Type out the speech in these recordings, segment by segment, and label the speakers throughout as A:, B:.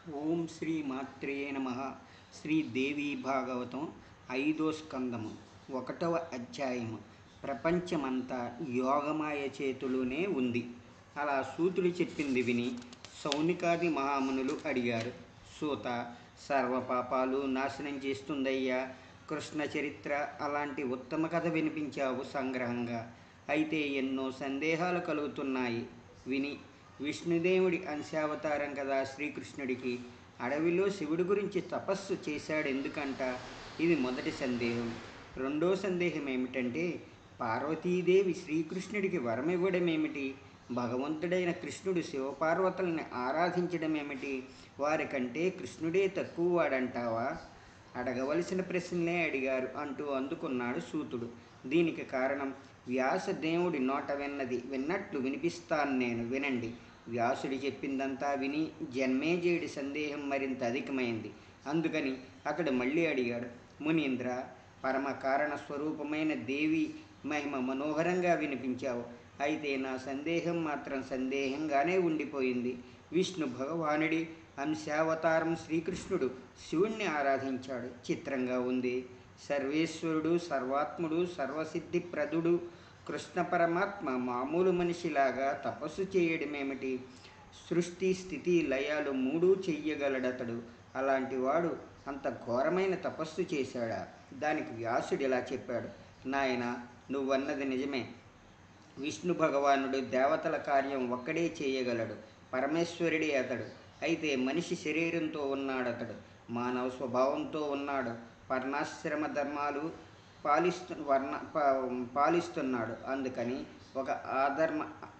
A: ఓం శ్రీ మాత్రే నమ శ్రీ దేవీ భాగవతం ఐదో స్కందము ఒకటవ అధ్యాయము ప్రపంచమంతా యోగమాయ చేతిలోనే ఉంది అలా సూతుడు చెప్పింది విని సౌనికాది మహామునులు అడిగారు సూత సర్వ పాపాలు నాశనం చేస్తుందయ్యా కృష్ణ చరిత్ర అలాంటి ఉత్తమ కథ వినిపించావు సంగ్రహంగా అయితే ఎన్నో సందేహాలు కలుగుతున్నాయి విని విష్ణుదేవుడి అంశావతారం కదా శ్రీకృష్ణుడికి అడవిలో శివుడి గురించి తపస్సు చేశాడు ఎందుకంట ఇది మొదటి సందేహం రెండో సందేహం ఏమిటంటే పార్వతీదేవి శ్రీకృష్ణుడికి వరం ఇవ్వడం ఏమిటి భగవంతుడైన కృష్ణుడు శివపార్వతుల్ని ఆరాధించడం ఏమిటి వారికంటే కృష్ణుడే తక్కువ వాడంటావా అడగవలసిన ప్రశ్నలే అడిగారు అంటూ అందుకున్నాడు సూతుడు దీనికి కారణం వ్యాసదేవుడి నోట విన్నది విన్నట్లు వినిపిస్తాను నేను వినండి వ్యాసుడు చెప్పిందంతా విని జన్మేజయుడి సందేహం మరింత అధికమైంది అందుకని అతడు మళ్ళీ అడిగాడు మునీంద్ర పరమ కారణ స్వరూపమైన దేవి మహిమ మనోహరంగా వినిపించావు అయితే నా సందేహం మాత్రం సందేహంగానే ఉండిపోయింది విష్ణు భగవానుడి అంశావతారం శ్రీకృష్ణుడు శివుణ్ణి ఆరాధించాడు చిత్రంగా ఉంది సర్వేశ్వరుడు సర్వాత్ముడు సర్వసిద్ధిప్రదుడు కృష్ణ పరమాత్మ మామూలు మనిషిలాగా తపస్సు చేయడమేమిటి సృష్టి స్థితి లయాలు మూడు చెయ్యగలడతడు అలాంటి వాడు అంత ఘోరమైన తపస్సు చేశాడా దానికి వ్యాసుడు ఇలా చెప్పాడు నాయన నువ్వన్నది నిజమే విష్ణు భగవానుడు దేవతల కార్యం ఒక్కడే చేయగలడు పరమేశ్వరుడే అతడు అయితే మనిషి శరీరంతో ఉన్నాడతడు మానవ స్వభావంతో ఉన్నాడు వర్ణాశ్రమ ధర్మాలు పాలిస్తు వర్ణ పాలిస్తున్నాడు అందుకని ఒక ఆధర్మ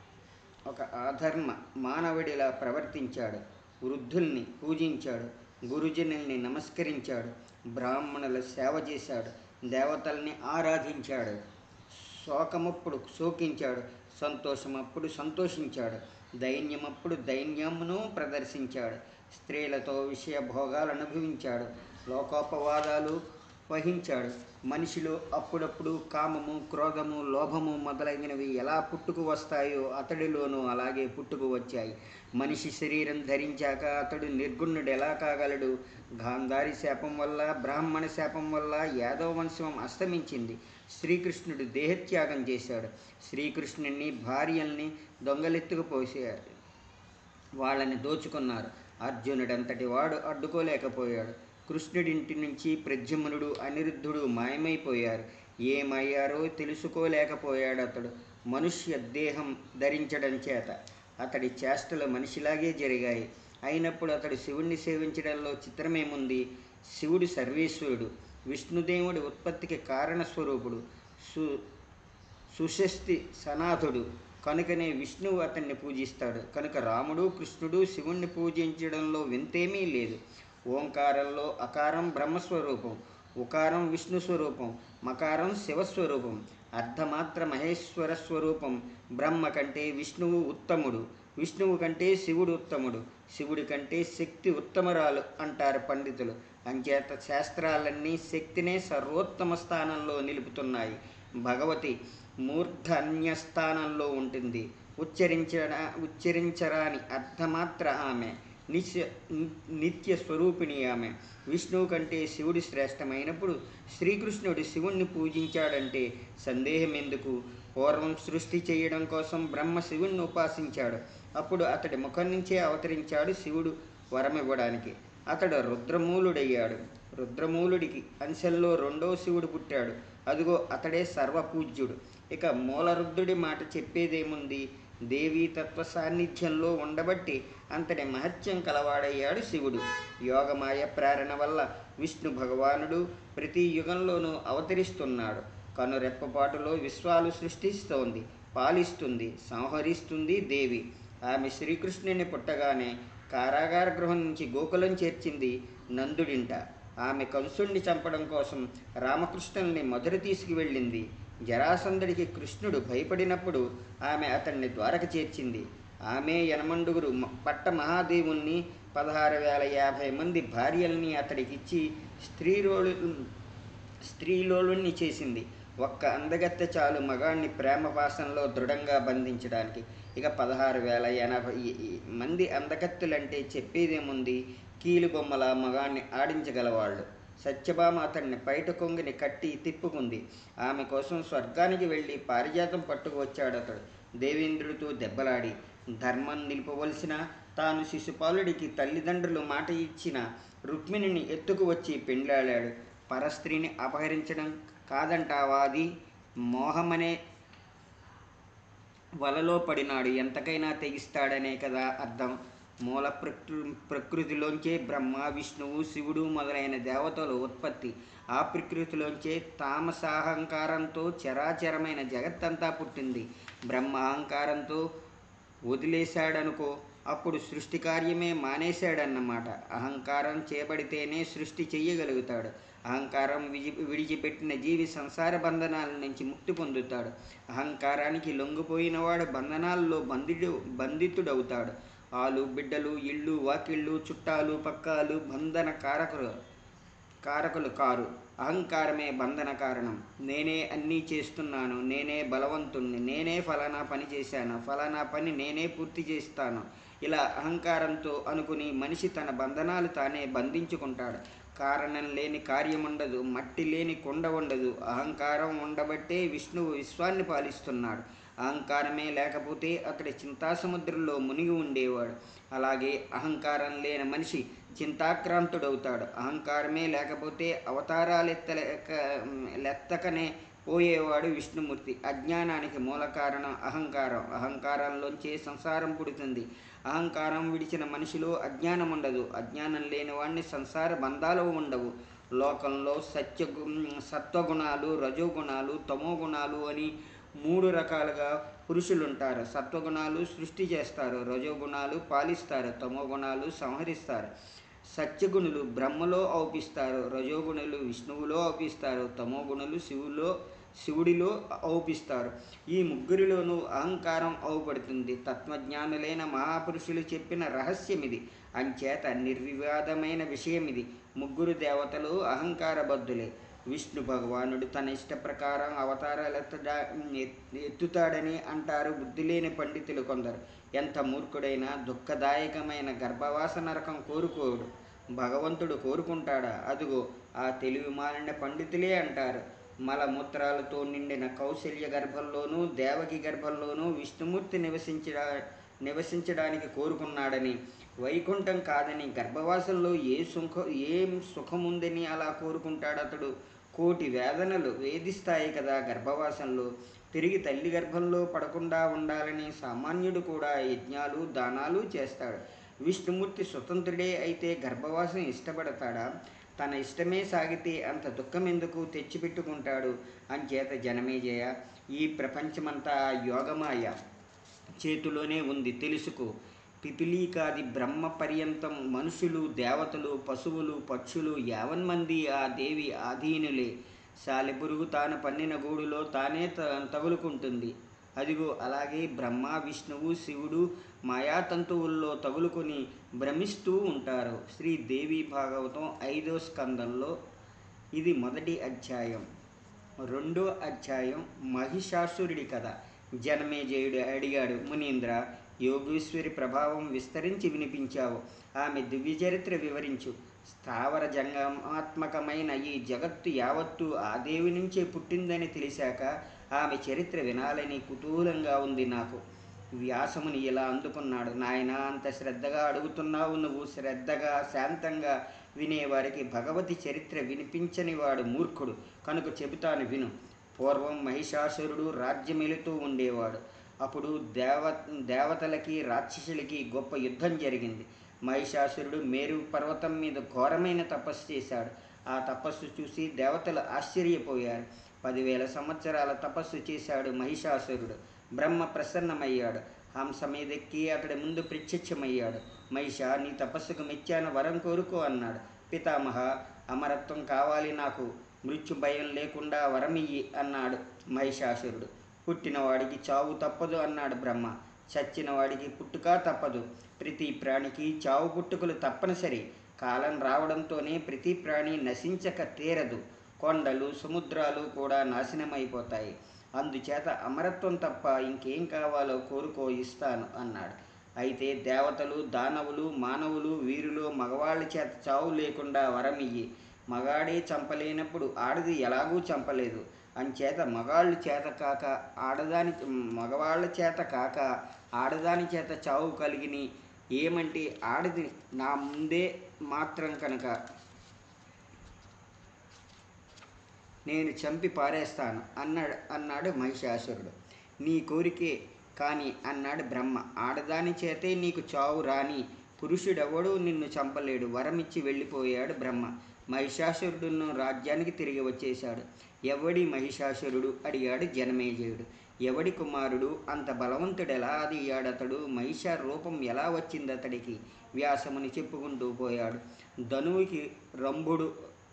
A: ఒక ఆధర్మ మానవుడిలా ప్రవర్తించాడు వృద్ధుల్ని పూజించాడు గురుజనుల్ని నమస్కరించాడు బ్రాహ్మణుల సేవ చేశాడు దేవతల్ని ఆరాధించాడు శోకమప్పుడు శోకించాడు సంతోషమప్పుడు సంతోషించాడు దైన్యమప్పుడు దైన్యమును ప్రదర్శించాడు స్త్రీలతో విషయ భోగాలు అనుభవించాడు లోకోపవాదాలు వహించాడు మనిషిలో అప్పుడప్పుడు కామము క్రోధము లోభము మొదలైనవి ఎలా పుట్టుకు వస్తాయో అతడిలోనూ అలాగే పుట్టుకు వచ్చాయి మనిషి శరీరం ధరించాక అతడు నిర్గుణుడు ఎలా కాగలడు గాంధారి శాపం వల్ల బ్రాహ్మణ శాపం వల్ల యాదవ వంశం అస్తమించింది శ్రీకృష్ణుడు దేహత్యాగం చేశాడు శ్రీకృష్ణుడిని భార్యల్ని దొంగలెత్తుకుపోసారు వాళ్ళని దోచుకున్నారు అర్జునుడంతటి వాడు అడ్డుకోలేకపోయాడు కృష్ణుడింటి నుంచి ప్రద్యుమ్నుడు అనిరుద్ధుడు మాయమైపోయారు ఏమయ్యారో తెలుసుకోలేకపోయాడు అతడు మనుష్య దేహం ధరించడం చేత అతడి చేష్టలు మనిషిలాగే జరిగాయి అయినప్పుడు అతడు శివుణ్ణి సేవించడంలో చిత్రమేముంది శివుడు సర్వేశ్వరుడు విష్ణుదేవుడి ఉత్పత్తికి కారణస్వరూపుడు సు సుశస్తి సనాథుడు కనుకనే విష్ణువు అతన్ని పూజిస్తాడు కనుక రాముడు కృష్ణుడు శివుణ్ణి పూజించడంలో వింతేమీ లేదు ఓంకారంలో అకారం బ్రహ్మస్వరూపం ఉకారం విష్ణు స్వరూపం మకారం శివస్వరూపం అర్ధమాత్ర మహేశ్వర స్వరూపం బ్రహ్మ కంటే విష్ణువు ఉత్తముడు విష్ణువు కంటే శివుడు ఉత్తముడు శివుడి కంటే శక్తి ఉత్తమరాలు అంటారు పండితులు అంచేత శాస్త్రాలన్నీ శక్తినే సర్వోత్తమ స్థానంలో నిలుపుతున్నాయి భగవతి మూర్ధన్య స్థానంలో ఉంటుంది ఉచ్చరించడ ఉచ్చరించరాని అర్ధమాత్ర ఆమె నిత్య నిత్య స్వరూపిణి ఆమె విష్ణువు కంటే శివుడు శ్రేష్టమైనప్పుడు శ్రీకృష్ణుడు శివుణ్ణి పూజించాడంటే సందేహం ఎందుకు పూర్వం సృష్టి చేయడం కోసం బ్రహ్మ శివుణ్ణి ఉపాసించాడు అప్పుడు అతడి ముఖం నుంచే అవతరించాడు శివుడు వరమివ్వడానికి అతడు రుద్రమూలుడయ్యాడు రుద్రమూలుడికి అంశంలో రెండో శివుడు పుట్టాడు అదిగో అతడే సర్వపూజ్యుడు ఇక మూలరుద్రుడి మాట చెప్పేదేముంది దేవీ తత్వ సాన్నిధ్యంలో ఉండబట్టి అంతటి మహత్యం కలవాడయ్యాడు శివుడు యోగమాయ ప్రేరణ వల్ల విష్ణు భగవానుడు ప్రతి యుగంలోనూ అవతరిస్తున్నాడు కనురెప్పపాటులో విశ్వాలు సృష్టిస్తోంది పాలిస్తుంది సంహరిస్తుంది దేవి ఆమె శ్రీకృష్ణుని పుట్టగానే కారాగార గృహం నుంచి గోకులం చేర్చింది నందుడింట ఆమె కంసుణ్ణి చంపడం కోసం రామకృష్ణుల్ని మధుర తీసుకువెళ్ళింది జరాసంధుడికి కృష్ణుడు భయపడినప్పుడు ఆమె అతన్ని ద్వారక చేర్చింది ఆమె యనమండుగురు పట్ట మహాదేవుణ్ణి పదహారు వేల యాభై మంది భార్యల్ని అతడికిచ్చి స్త్రీలోలు స్త్రీలోలుణ్ణి చేసింది ఒక్క అందగత్తె చాలు మగాడిని ప్రేమ పాసంలో దృఢంగా బంధించడానికి ఇక పదహారు వేల ఎనభై మంది అందగత్తెలంటే చెప్పేదేముంది కీలు బొమ్మల మగాడిని ఆడించగలవాళ్ళు సత్యభామ అతన్ని బయట కొంగిని కట్టి తిప్పుకుంది ఆమె కోసం స్వర్గానికి వెళ్ళి పారిజాతం పట్టుకు వచ్చాడు అతడు దేవేంద్రుడితో దెబ్బలాడి ధర్మం నిలుపవలసిన తాను శిశుపాలుడికి తల్లిదండ్రులు మాట ఇచ్చిన రుక్మిణిని ఎత్తుకు వచ్చి పెండ్లాడాడు పరస్త్రీని అపహరించడం కాదంటావా అది మోహమనే వలలో పడినాడు ఎంతకైనా తెగిస్తాడనే కదా అర్థం మూల ప్రకృ ప్రకృతిలోంచే బ్రహ్మ విష్ణువు శివుడు మొదలైన దేవతల ఉత్పత్తి ఆ ప్రకృతిలోంచే తామసాహంకారంతో చరాచరమైన జగత్తంతా పుట్టింది బ్రహ్మ అహంకారంతో వదిలేశాడనుకో అప్పుడు సృష్టి కార్యమే మానేశాడన్నమాట అహంకారం చేపడితేనే సృష్టి చెయ్యగలుగుతాడు అహంకారం విజి విడిచిపెట్టిన జీవి సంసార బంధనాల నుంచి ముక్తి పొందుతాడు అహంకారానికి లొంగిపోయినవాడు బంధనాల్లో బంధిడు బంధితుడవుతాడు ఆలు బిడ్డలు ఇళ్ళు వాకిళ్ళు చుట్టాలు పక్కాలు బంధన కారకులు కారకులు కారు అహంకారమే బంధన కారణం నేనే అన్నీ చేస్తున్నాను నేనే బలవంతుణ్ణి నేనే ఫలానా పని చేశాను ఫలానా పని నేనే పూర్తి చేస్తాను ఇలా అహంకారంతో అనుకుని మనిషి తన బంధనాలు తానే బంధించుకుంటాడు కారణం లేని కార్యం ఉండదు మట్టి లేని కొండ ఉండదు అహంకారం ఉండబట్టే విష్ణువు విశ్వాన్ని పాలిస్తున్నాడు అహంకారమే లేకపోతే అక్కడ చింతాసముద్రంలో మునిగి ఉండేవాడు అలాగే అహంకారం లేని మనిషి చింతాక్రాంతుడవుతాడు అహంకారమే లేకపోతే అవతారాలెత్తలేక లెత్తకనే పోయేవాడు విష్ణుమూర్తి అజ్ఞానానికి మూల కారణం అహంకారం అహంకారంలోంచే సంసారం పుడుతుంది అహంకారం విడిచిన మనిషిలో అజ్ఞానం ఉండదు అజ్ఞానం లేని వాడిని సంసార బంధాలు ఉండవు లోకంలో సత్య సత్వగుణాలు రజోగుణాలు తమో గుణాలు అని మూడు రకాలుగా పురుషులుంటారు సత్వగుణాలు సృష్టి చేస్తారు రజోగుణాలు పాలిస్తారు తమో గుణాలు సంహరిస్తారు సత్యగుణులు బ్రహ్మలో ఔపిస్తారు రజోగుణులు విష్ణువులో ఔపిస్తారు తమో గుణులు శివులో శివుడిలో ఔపిస్తారు ఈ ముగ్గురిలోనూ అహంకారం ఔపడుతుంది తత్వజ్ఞానులైన మహాపురుషులు చెప్పిన రహస్యం ఇది అంచేత నిర్వివాదమైన విషయం ఇది ముగ్గురు దేవతలు అహంకారబద్ధులే విష్ణు భగవానుడు తన ఇష్ట ప్రకారం అవతారాలు ఎత్తడా ఎత్తుతాడని అంటారు బుద్ధి లేని పండితులు కొందరు ఎంత మూర్ఖుడైనా దుఃఖదాయకమైన గర్భవాస నరకం కోరుకోడు భగవంతుడు కోరుకుంటాడా అదుగో ఆ తెలివి మాలిన పండితులే అంటారు మలమూత్రాలతో నిండిన కౌశల్య గర్భంలోనూ దేవకి గర్భంలోనూ విష్ణుమూర్తి నివసించడా నివసించడానికి కోరుకున్నాడని వైకుంఠం కాదని గర్భవాసంలో ఏ సుఖ ఏం సుఖముందని అలా కోరుకుంటాడు అతడు కోటి వేదనలు వేధిస్తాయి కదా గర్భవాసంలో తిరిగి తల్లి గర్భంలో పడకుండా ఉండాలని సామాన్యుడు కూడా యజ్ఞాలు దానాలు చేస్తాడు విష్ణుమూర్తి స్వతంత్రుడే అయితే గర్భవాసం ఇష్టపడతాడా తన ఇష్టమే సాగితే అంత దుఃఖం ఎందుకు తెచ్చిపెట్టుకుంటాడు అంచేత జనమేజయ ఈ ప్రపంచమంతా యోగమాయ చేతిలోనే ఉంది తెలుసుకో పిపిలీకాది బ్రహ్మ పర్యంతం మనుషులు దేవతలు పశువులు పక్షులు యావన్మంది ఆ దేవి ఆధీనులే సాలెపురుగు తాను పన్నిన గూడులో తానే త తగులుకుంటుంది అదిగో అలాగే బ్రహ్మ విష్ణువు శివుడు మాయాతంతువుల్లో తగులుకొని భ్రమిస్తూ ఉంటారు శ్రీ దేవి భాగవతం ఐదో స్కందంలో ఇది మొదటి అధ్యాయం రెండో అధ్యాయం మహిషాసురుడి కథ జనమేజయుడు అడిగాడు మునీంద్ర యోగేశ్వరి ప్రభావం విస్తరించి వినిపించావు ఆమె దివ్య చరిత్ర వివరించు స్థావర జంగమాత్మకమైన ఈ జగత్తు యావత్తు ఆ దేవి నుంచే పుట్టిందని తెలిసాక ఆమె చరిత్ర వినాలని కుతూహలంగా ఉంది నాకు వ్యాసముని ఇలా అందుకున్నాడు నాయన అంత శ్రద్ధగా అడుగుతున్నావు నువ్వు శ్రద్ధగా శాంతంగా వినేవారికి భగవతి చరిత్ర వినిపించని వాడు మూర్ఖుడు కనుక చెబుతాను విను పూర్వం మహిషాసురుడు రాజ్యమెలుతూ ఉండేవాడు అప్పుడు దేవ దేవతలకి రాక్షసులకి గొప్ప యుద్ధం జరిగింది మహిషాసురుడు మేరు పర్వతం మీద ఘోరమైన తపస్సు చేశాడు ఆ తపస్సు చూసి దేవతలు ఆశ్చర్యపోయారు పదివేల సంవత్సరాల తపస్సు చేశాడు మహిషాసురుడు బ్రహ్మ ప్రసన్నమయ్యాడు హంస మీదెక్కి అతడి ముందు ప్రత్యక్షమయ్యాడు మహిష నీ తపస్సుకు మెచ్చాను వరం కోరుకో అన్నాడు పితామహ అమరత్వం కావాలి నాకు మృత్యు భయం లేకుండా వరమియ్యి అన్నాడు మహిషాసురుడు పుట్టినవాడికి చావు తప్పదు అన్నాడు బ్రహ్మ చచ్చినవాడికి పుట్టుక తప్పదు ప్రతి ప్రాణికి చావు పుట్టుకలు తప్పనిసరి కాలం రావడంతోనే ప్రతి ప్రాణి నశించక తీరదు కొండలు సముద్రాలు కూడా నాశనమైపోతాయి అందుచేత అమరత్వం తప్ప ఇంకేం కావాలో కోరుకో ఇస్తాను అన్నాడు అయితే దేవతలు దానవులు మానవులు వీరులు మగవాళ్ళ చేత చావు లేకుండా వరమియ్యి మగాడే చంపలేనప్పుడు ఆడది ఎలాగూ చంపలేదు అంచేత మగాళ్ళు చేత కాక ఆడదాని మగవాళ్ళ చేత కాక ఆడదాని చేత చావు కలిగిని ఏమంటే ఆడది నా ముందే మాత్రం కనుక నేను చంపి పారేస్తాను అన్నాడు అన్నాడు మహిషాసురుడు నీ కోరికే కానీ అన్నాడు బ్రహ్మ ఆడదాని చేతే నీకు చావు రాని పురుషుడెవడూ నిన్ను చంపలేడు వరమిచ్చి వెళ్ళిపోయాడు బ్రహ్మ మహిషాసురుడును రాజ్యానికి తిరిగి వచ్చేశాడు ఎవడి మహిషాసురుడు అడిగాడు జనమేజయుడు ఎవడి కుమారుడు అంత బలవంతుడెలా అది అతడు మహిష రూపం ఎలా వచ్చింది అతడికి వ్యాసముని చెప్పుకుంటూ పోయాడు ధనువుకి రంభుడు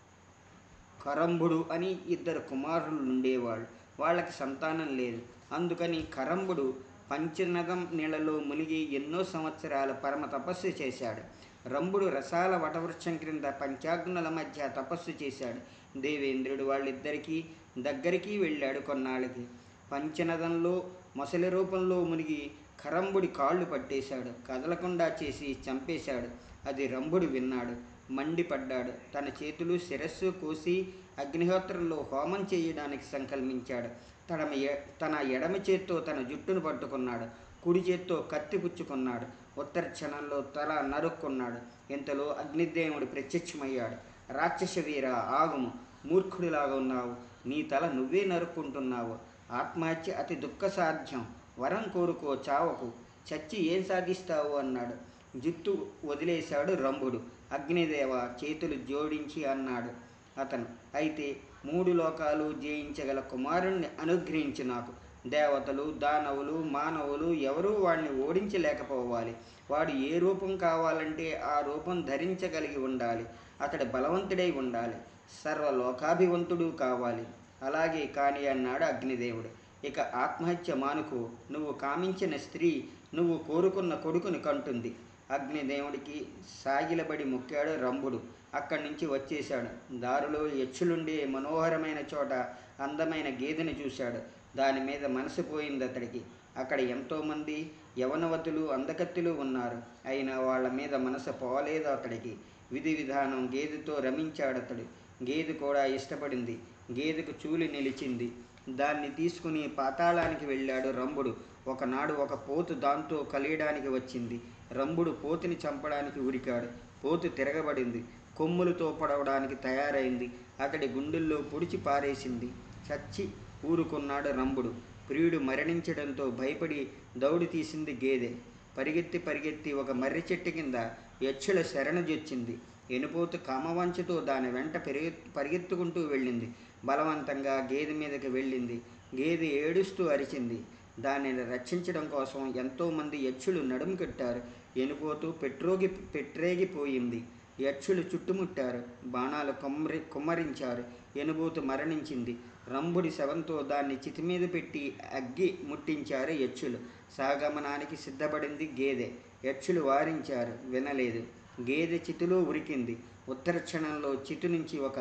A: కరంబుడు అని ఇద్దరు కుమారులు ఉండేవాళ్ళు వాళ్ళకి సంతానం లేదు అందుకని కరంబుడు పంచనదం నీళ్ళలో మునిగి ఎన్నో సంవత్సరాల పరమ తపస్సు చేశాడు రంభుడు రసాల వటవృక్షం క్రింద పంచాగ్నుల మధ్య తపస్సు చేశాడు దేవేంద్రుడు వాళ్ళిద్దరికీ దగ్గరికి వెళ్ళాడు కొన్నాళ్ళకి పంచనదంలో మొసలి రూపంలో మునిగి కరంబుడి కాళ్ళు పట్టేశాడు కదలకుండా చేసి చంపేశాడు అది రంభుడు విన్నాడు మండిపడ్డాడు తన చేతులు శిరస్సు కోసి అగ్నిహోత్రంలో హోమం చేయడానికి సంకల్పించాడు తన ఎ- తన ఎడమ చేత్తో తన జుట్టును పట్టుకున్నాడు కుడి చేత్తో కత్తి పుచ్చుకున్నాడు ఉత్తర క్షణంలో తల నరుక్కున్నాడు ఇంతలో అగ్నిదేవుడు ప్రత్యక్షమయ్యాడు రాక్షస వీర ఆగుము మూర్ఖుడిలాగా ఉన్నావు నీ తల నువ్వే నరుక్కుంటున్నావు ఆత్మహత్య అతి దుఃఖసాధ్యం వరం కోరుకో చావకు చచ్చి ఏం సాధిస్తావు అన్నాడు జుట్టు వదిలేశాడు రంభుడు అగ్నిదేవ చేతులు జోడించి అన్నాడు అతను అయితే మూడు లోకాలు జయించగల కుమారుణ్ణి అనుగ్రహించి నాకు దేవతలు దానవులు మానవులు ఎవరూ వాడిని ఓడించలేకపోవాలి వాడు ఏ రూపం కావాలంటే ఆ రూపం ధరించగలిగి ఉండాలి అతడు బలవంతుడై ఉండాలి సర్వలోకాభివంతుడు కావాలి అలాగే కాని అన్నాడు అగ్నిదేవుడు ఇక ఆత్మహత్య మానుకు నువ్వు కామించిన స్త్రీ నువ్వు కోరుకున్న కొడుకుని కంటుంది అగ్నిదేవుడికి సాగిలబడి మొక్కాడు రంభుడు అక్కడి నుంచి వచ్చేశాడు దారిలో యక్షులుండే మనోహరమైన చోట అందమైన గేదెని చూశాడు దాని మీద మనసు పోయింది అతడికి అక్కడ ఎంతోమంది యవనవతులు అందకత్తులు ఉన్నారు అయినా వాళ్ళ మీద మనసు పోలేదు అతడికి విధి విధానం గేదెతో రమించాడు అతడు గేదె కూడా ఇష్టపడింది గేదెకు చూలి నిలిచింది దాన్ని తీసుకుని పాతాళానికి వెళ్ళాడు రంభుడు ఒకనాడు ఒక పోతు దాంతో కలియడానికి వచ్చింది రంభుడు పోతుని చంపడానికి ఉరికాడు పోతు తిరగబడింది కొమ్ములతో పొడవడానికి తయారైంది అతడి గుండెల్లో పొడిచి పారేసింది చచ్చి ఊరుకున్నాడు రంభుడు ప్రియుడు మరణించడంతో భయపడి దౌడు తీసింది గేదె పరిగెత్తి పరిగెత్తి ఒక మర్రి చెట్టు కింద యక్షుల శరణజొచ్చింది ఎనుపోతు కామవంచతో దాని వెంట పెరిగె పరిగెత్తుకుంటూ వెళ్ళింది బలవంతంగా గేదె మీదకి వెళ్ళింది గేదె ఏడుస్తూ అరిచింది దానిని రక్షించడం కోసం ఎంతోమంది యక్షులు నడుము కట్టారు ఎనుపోతూ పెట్రోగి పెట్టరేగిపోయింది యక్షులు చుట్టుముట్టారు బాణాలు కొమ్మరి కుమ్మరించారు ఎనుబోతు మరణించింది రంభుడి శవంతో దాన్ని చితి మీద పెట్టి అగ్గి ముట్టించారు యక్షులు సాగమనానికి సిద్ధపడింది గేదె యక్షులు వారించారు వినలేదు గేదె చితిలో ఉరికింది ఉత్తర క్షణంలో చితి నుంచి ఒక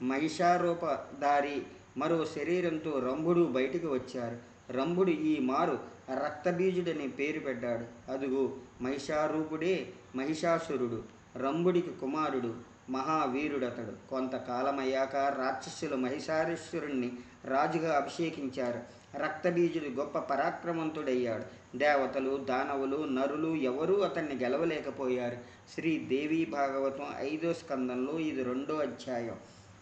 A: మహిషారూపధారి మరో శరీరంతో రంభుడు బయటికి వచ్చారు రంభుడు ఈ మారు రక్తబీజుడని పేరు పెట్టాడు అదుగు మహిషారూపుడే మహిషాసురుడు రంభుడికి కుమారుడు మహావీరుడతడు కొంతకాలమయ్యాక రాక్షసులు మహిషారేశ్వరుణ్ణి రాజుగా అభిషేకించారు రక్తబీజుడు గొప్ప పరాక్రమంతుడయ్యాడు దేవతలు దానవులు నరులు ఎవరూ అతన్ని గెలవలేకపోయారు శ్రీ దేవి భాగవతం ఐదో స్కందంలో ఇది రెండో అధ్యాయం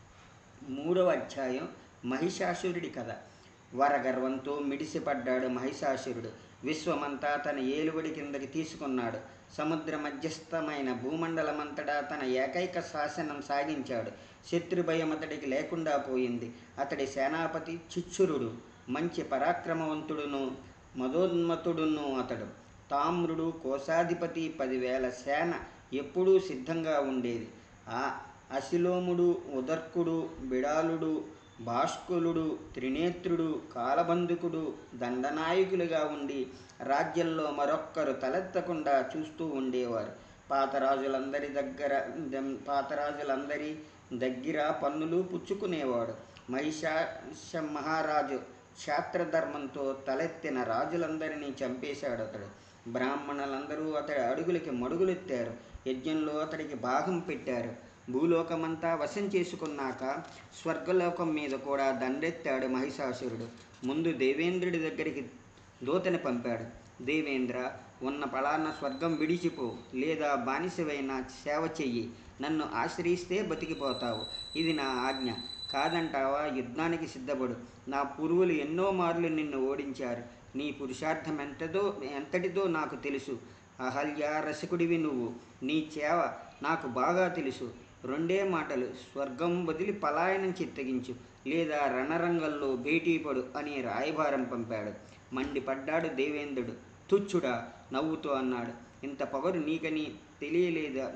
A: మూడవ అధ్యాయం మహిషాసురుడి కథ వరగర్వంతో మిడిసిపడ్డాడు మహిషాసురుడు విశ్వమంతా తన ఏలుబడి కిందకి తీసుకున్నాడు సముద్ర మధ్యస్థమైన భూమండలమంతటా తన ఏకైక శాసనం సాగించాడు శత్రుభయం అతడికి లేకుండా పోయింది అతడి సేనాపతి చిచ్చురుడు మంచి పరాక్రమవంతుడును మదోన్మతుడును అతడు తామ్రుడు కోశాధిపతి పదివేల సేన ఎప్పుడూ సిద్ధంగా ఉండేది ఆ అశిలోముడు ఉదర్కుడు బిడాలుడు భాస్కులుడు త్రినేత్రుడు కాలబంధుకుడు దండనాయకులుగా ఉండి రాజ్యంలో మరొక్కరు తలెత్తకుండా చూస్తూ ఉండేవారు పాతరాజులందరి దగ్గర దెం- పాతరాజులందరి దగ్గర పన్నులు పుచ్చుకునేవాడు మహిషాశ మహారాజు క్షాత్రధర్మంతో తలెత్తిన రాజులందరినీ చంపేశాడు అతడు బ్రాహ్మణులందరూ అతడి అడుగులకి మడుగులెత్తారు యజ్ఞంలో అతడికి భాగం పెట్టారు భూలోకమంతా వశం చేసుకున్నాక స్వర్గలోకం మీద కూడా దండెత్తాడు మహిషాసురుడు ముందు దేవేంద్రుడి దగ్గరికి దూతని పంపాడు దేవేంద్ర ఉన్న పలానా స్వర్గం విడిచిపో లేదా బానిసవైన సేవ చెయ్యి నన్ను ఆశ్రయిస్తే బతికిపోతావు ఇది నా ఆజ్ఞ కాదంటావా యుద్ధానికి సిద్ధపడు నా పురువులు ఎన్నో మార్లు నిన్ను ఓడించారు నీ పురుషార్థం ఎంతదో ఎంతటిదో నాకు తెలుసు అహల్య రసికుడివి నువ్వు నీ చేవ నాకు బాగా తెలుసు రెండే మాటలు స్వర్గం వదిలి పలాయనం చిత్తగించు లేదా రణరంగంలో భేటీపడు అని రాయభారం పంపాడు మండిపడ్డాడు దేవేంద్రుడు తుచ్చుడా నవ్వుతూ అన్నాడు ఇంత పొగరు నీకని తెలియలేదా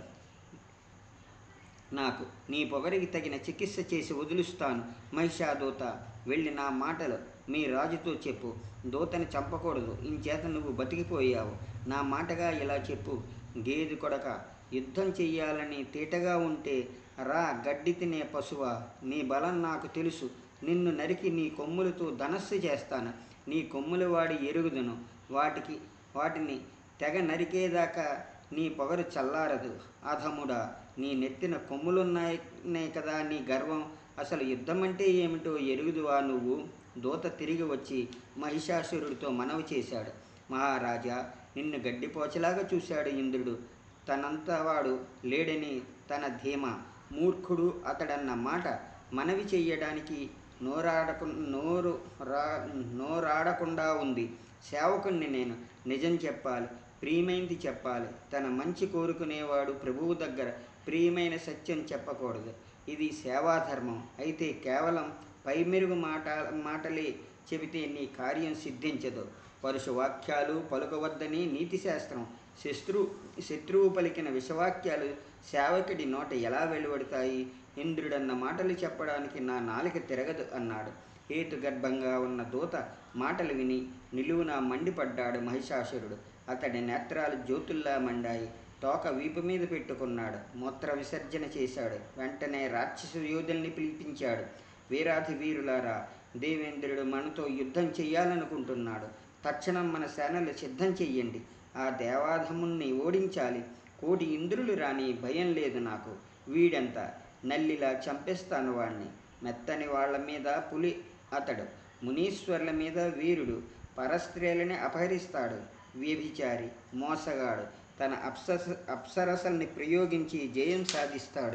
A: నాకు నీ పొగరికి తగిన చికిత్స చేసి వదులుస్తాను మహిషాదూత వెళ్ళి నా మాటలు మీ రాజుతో చెప్పు దూతని చంపకూడదు ఇంచేత నువ్వు బతికిపోయావు నా మాటగా ఇలా చెప్పు గేది కొడక యుద్ధం చెయ్యాలని తీటగా ఉంటే రా గడ్డి తినే పశువా నీ బలం నాకు తెలుసు నిన్ను నరికి నీ కొమ్ములతో ధనస్సు చేస్తాను నీ కొమ్ములు వాడి ఎరుగుదును వాటికి వాటిని తెగ నరికేదాకా నీ పొగరు చల్లారదు అధముడా నీ నెత్తిన కొమ్ములున్నాయి కదా నీ గర్వం అసలు యుద్ధం అంటే ఏమిటో ఎరుగుదువా నువ్వు దూత తిరిగి వచ్చి మహిషాసురుడితో మనవి చేశాడు మహారాజా నిన్ను గడ్డిపోచలాగా చూశాడు ఇంద్రుడు తనంతా వాడు లేడని తన ధీమా మూర్ఖుడు అతడన్న మాట మనవి చెయ్యడానికి నోరాడకు నోరు రా నోరాడకుండా ఉంది సేవకుణ్ణి నేను నిజం చెప్పాలి ప్రియమైనది చెప్పాలి తన మంచి కోరుకునేవాడు ప్రభువు దగ్గర ప్రియమైన సత్యం చెప్పకూడదు ఇది సేవాధర్మం అయితే కేవలం పైమెరుగు మాట మాటలే చెబితే నీ కార్యం సిద్ధించదు పరుష వాక్యాలు పలుకవద్దని నీతి శాస్త్రం శత్రు శత్రువు పలికిన విషవాక్యాలు సేవకుడి నోట ఎలా వెలువడతాయి ఇంద్రుడన్న మాటలు చెప్పడానికి నా నాలిక తిరగదు అన్నాడు హేతుగర్భంగా ఉన్న దూత మాటలు విని నిలువున మండిపడ్డాడు మహిషాసురుడు అతడి నేత్రాలు జ్యోతుల్లా మండాయి తోక వీపు మీద పెట్టుకున్నాడు మూత్ర విసర్జన చేశాడు వెంటనే రాక్షసు యోధుల్ని పిలిపించాడు వీరాధి వీరులారా దేవేంద్రుడు మనతో యుద్ధం చెయ్యాలనుకుంటున్నాడు తక్షణం మన సేనలు సిద్ధం చెయ్యండి ఆ దేవాధముణ్ణి ఓడించాలి కోటి ఇంద్రులు రాని భయం లేదు నాకు వీడెంత నల్లిలా చంపేస్తాను వాణ్ణి మెత్తని వాళ్ళ మీద పులి అతడు మునీశ్వర్ల మీద వీరుడు పరస్త్రీలని అపహరిస్తాడు వ్యభిచారి మోసగాడు తన అప్సరస అప్సరసల్ని ప్రయోగించి జయం సాధిస్తాడు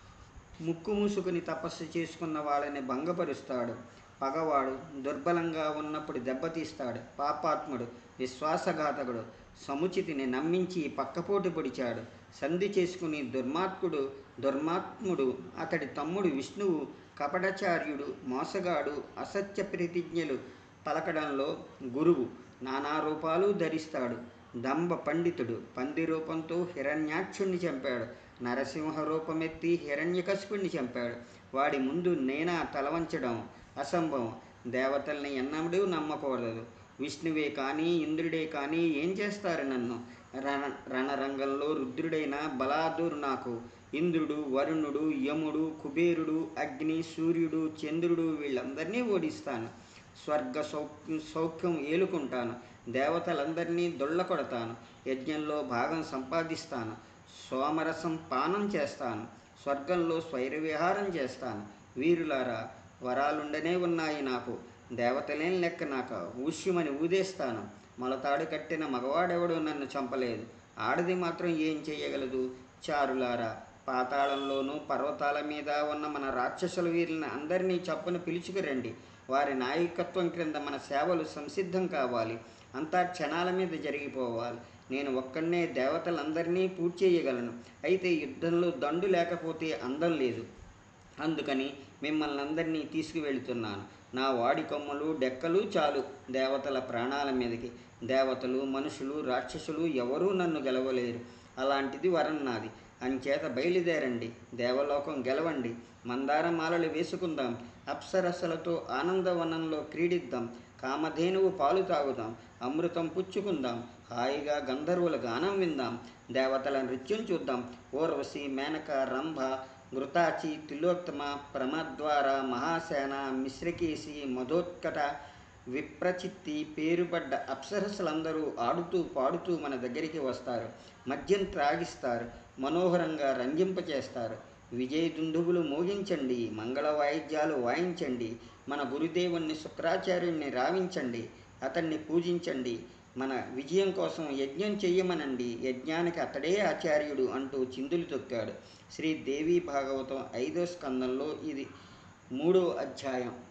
A: ముక్కు మూసుకుని తపస్సు చేసుకున్న వాళ్ళని భంగపరుస్తాడు పగవాడు దుర్బలంగా ఉన్నప్పుడు దెబ్బతీస్తాడు పాపాత్ముడు విశ్వాసఘాతకుడు సముచితిని నమ్మించి పక్కపోటు పొడిచాడు సంధి చేసుకుని దుర్మార్గుడు దుర్మాత్ముడు అతడి తమ్ముడు విష్ణువు కపటచార్యుడు మోసగాడు అసత్య ప్రతిజ్ఞలు పలకడంలో గురువు నానా రూపాలు ధరిస్తాడు దంభ పండితుడు పంది రూపంతో హిరణ్యాక్షుణ్ణి చంపాడు నరసింహ రూపమెత్తి హిరణ్యకశిపుణ్ణి చంపాడు వాడి ముందు నేనా తలవంచడం అసంభవం దేవతల్ని ఎన్నడూ నమ్మకూడదు విష్ణువే కానీ ఇంద్రుడే కానీ ఏం చేస్తారు నన్ను రణ రణరంగంలో రుద్రుడైన బలాదురు నాకు ఇంద్రుడు వరుణుడు యముడు కుబేరుడు అగ్ని సూర్యుడు చంద్రుడు వీళ్ళందరినీ ఓడిస్తాను స్వర్గ సౌఖ్యం సౌఖ్యం ఏలుకుంటాను దేవతలందరినీ దొళ్ళ కొడతాను యజ్ఞంలో భాగం సంపాదిస్తాను సోమరసం పానం చేస్తాను స్వర్గంలో స్వైరవిహారం చేస్తాను వీరులారా వరాలుండనే ఉన్నాయి నాకు దేవతలేం లెక్క నాకు ఊష్యమని ఊదేస్తాను మొలతాడు కట్టిన మగవాడెవడు నన్ను చంపలేదు ఆడది మాత్రం ఏం చేయగలదు చారులారా పాతాళంలోనూ పర్వతాల మీద ఉన్న మన రాక్షసుల వీరులను అందరినీ చప్పున పిలుచుకురండి వారి నాయకత్వం క్రింద మన సేవలు సంసిద్ధం కావాలి అంతా క్షణాల మీద జరిగిపోవాలి నేను ఒక్కడనే దేవతలందరినీ పూర్తి చేయగలను అయితే యుద్ధంలో దండు లేకపోతే అందం లేదు అందుకని మిమ్మల్ని అందరినీ తీసుకువెళ్తున్నాను నా వాడి కొమ్మలు డెక్కలు చాలు దేవతల ప్రాణాల మీదకి దేవతలు మనుషులు రాక్షసులు ఎవరూ నన్ను గెలవలేరు అలాంటిది వరం నాది అంచేత బయలుదేరండి దేవలోకం గెలవండి మందారమాలలు వేసుకుందాం అప్సరసలతో ఆనందవనంలో క్రీడిద్దాం కామధేనువు పాలు తాగుదాం అమృతం పుచ్చుకుందాం హాయిగా గంధర్వుల గానం విందాం దేవతల నృత్యం చూద్దాం ఊర్వశి మేనక రంభ ఘృతాచి తిలోత్తమ ప్రమద్వార మహాసేన మిశ్రకేశి మధోత్కట విప్రచిత్తి పేరుపడ్డ అప్సరసలందరూ ఆడుతూ పాడుతూ మన దగ్గరికి వస్తారు మద్యం త్రాగిస్తారు మనోహరంగా రంజింపచేస్తారు విజయ దుందుబులు మోగించండి మంగళ వాయిద్యాలు వాయించండి మన గురుదేవుణ్ణి శుక్రాచార్యుణ్ణి రావించండి అతన్ని పూజించండి మన విజయం కోసం యజ్ఞం చెయ్యమనండి యజ్ఞానికి అతడే ఆచార్యుడు అంటూ చిందులు తొక్కాడు శ్రీ దేవి భాగవతం ఐదో స్కందంలో ఇది మూడో అధ్యాయం